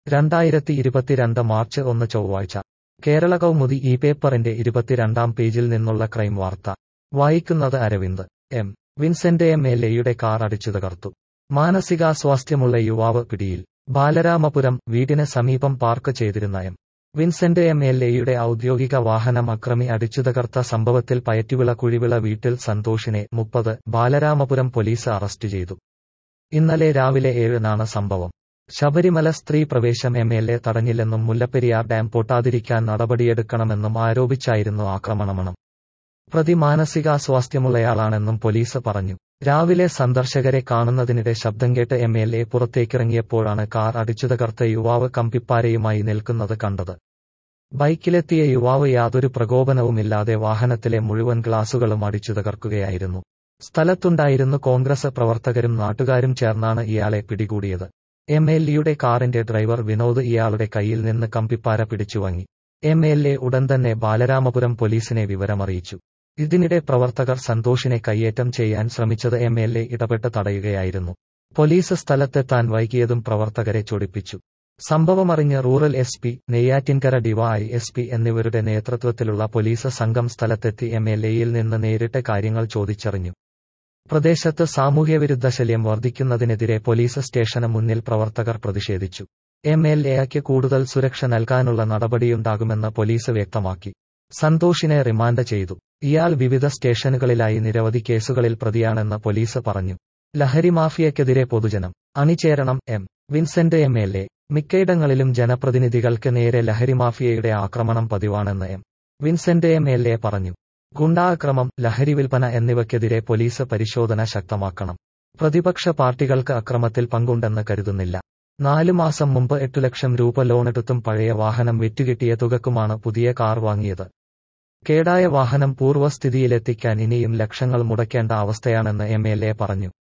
രണ്ടായിരത്തി ഇരുപത്തിരണ്ട് മാർച്ച് ഒന്ന് ചൊവ്വാഴ്ച കേരള കൗമുദി ഈ പേപ്പറിന്റെ ഇരുപത്തിരണ്ടാം പേജിൽ നിന്നുള്ള ക്രൈം വാർത്ത വായിക്കുന്നത് Aravind M Vincent M L എയുടെ കാർ അടിച്ചു തകർത്തു മാനസികാസ്വാസ്ഥ്യമുള്ള യുവാവ് പിടിയിൽ ബാലരാമപുരം വീടിന് സമീപം പാർക്ക് ചെയ്തിരുന്ന എം വിൻസെന്റ് എം എൽ എയുടെ ഔദ്യോഗിക വാഹനം അക്രമി അടിച്ചു തകർത്ത സംഭവത്തിൽ പയറ്റുവിള കുഴിവിള വീട്ടിൽ സന്തോഷിനെ മുപ്പത് ബാലരാമപുരം പോലീസ് അറസ്റ്റ് ചെയ്തു ഇന്നലെ രാവിലെ ഏഴിനാണ് സംഭവം ശബരിമല സ്ത്രീ പ്രവേശം എം എൽ എ തടഞ്ഞില്ലെന്നും മുല്ലപ്പെരിയാർ ഡാം പൊട്ടാതിരിക്കാൻ നടപടിയെടുക്കണമെന്നും ആരോപിച്ചായിരുന്നു ആക്രമണമെന്നും പ്രതി മാനസികാസ്വാസ്ഥ്യമുള്ളയാളാണെന്നും പോലീസ് പറഞ്ഞു രാവിലെ സന്ദർശകരെ കാണുന്നതിനിടെ ശബ്ദം കേട്ട് എം എൽ എ പുറത്തേക്കിറങ്ങിയപ്പോഴാണ് കാർ അടിച്ചു തകർത്ത യുവാവ് കമ്പിപ്പാരയുമായി നിൽക്കുന്നത് കണ്ടത് ബൈക്കിലെത്തിയ യുവാവ് യാതൊരു പ്രകോപനവുമില്ലാതെ വാഹനത്തിലെ മുഴുവൻ ഗ്ലാസുകളും അടിച്ചു തകർക്കുകയായിരുന്നു സ്ഥലത്തുണ്ടായിരുന്നു കോൺഗ്രസ് പ്രവർത്തകരും നാട്ടുകാരും ചേർന്നാണ് ഇയാളെ പിടികൂടിയത് എം എൽ എയുടെ കാറിന്റെ ഡ്രൈവർ വിനോദ് ഇയാളുടെ കയ്യിൽ നിന്ന് കമ്പിപ്പാര പിടിച്ചുവാങ്ങി എം എൽ എ ഉടൻ തന്നെ ബാലരാമപുരം പോലീസിനെ വിവരമറിയിച്ചു ഇതിനിടെ പ്രവർത്തകർ സന്തോഷിനെ കയ്യേറ്റം ചെയ്യാൻ ശ്രമിച്ചത് എം എൽ എ ഇടപെട്ട് തടയുകയായിരുന്നു പോലീസ് സ്ഥലത്തെത്താൻ വൈകിയതും പ്രവർത്തകരെ ചൊടിപ്പിച്ചു സംഭവമറിഞ്ഞ് rural S P Neyyattinkara DY S P എന്നിവരുടെ നേതൃത്വത്തിലുള്ള പോലീസ് സംഘം സ്ഥലത്തെത്തി എം എൽ എയിൽ നിന്ന് നേരിട്ട് കാര്യങ്ങൾ ചോദിച്ചറിഞ്ഞു പ്രദേശത്ത് സാമൂഹ്യവിരുദ്ധ ശല്യം വർദ്ധിക്കുന്നതിനെതിരെ പോലീസ് സ്റ്റേഷന് മുന്നിൽ പ്രവർത്തകർ പ്രതിഷേധിച്ചു എം എൽ എക്ക് കൂടുതൽ സുരക്ഷ നൽകാനുള്ള നടപടിയുണ്ടാകുമെന്ന് പോലീസ് വ്യക്തമാക്കി സന്തോഷിനെ റിമാൻഡ് ചെയ്തു ഇയാൾ വിവിധ സ്റ്റേഷനുകളിലായി നിരവധി കേസുകളിൽ പ്രതിയാണെന്ന് പോലീസ് പറഞ്ഞു ലഹരി മാഫിയക്കെതിരെ പൊതുജനം അണിചേരണം M Vincent M L A മിക്കയിടങ്ങളിലും ജനപ്രതിനിധികൾക്ക് നേരെ ലഹരി മാഫിയയുടെ ആക്രമണം പതിവാണെന്ന് M Vincent M L A പറഞ്ഞു ഗുണ്ടാക്രമം ലഹരി വിൽപ്പന എന്നിവയ്ക്കെതിരെ പോലീസ് പരിശോധന ശക്തമാക്കണം പ്രതിപക്ഷ പാർട്ടികൾക്ക് അക്രമത്തിൽ പങ്കുണ്ടെന്ന് കരുതുന്നില്ല നാലു മാസം മുമ്പ് എട്ടു ലക്ഷം രൂപ ലോണെടുത്തും പഴയ വാഹനം വിറ്റുകിട്ടിയ തുകക്കുമാണ് പുതിയ കാർ വാങ്ങിയത് കേടായ വാഹനം പൂർവ്വസ്ഥിതിയിലെത്തിക്കാൻ ഇനിയും ലക്ഷങ്ങൾ മുടക്കേണ്ട അവസ്ഥയാണെന്ന് എം എൽ എ പറഞ്ഞു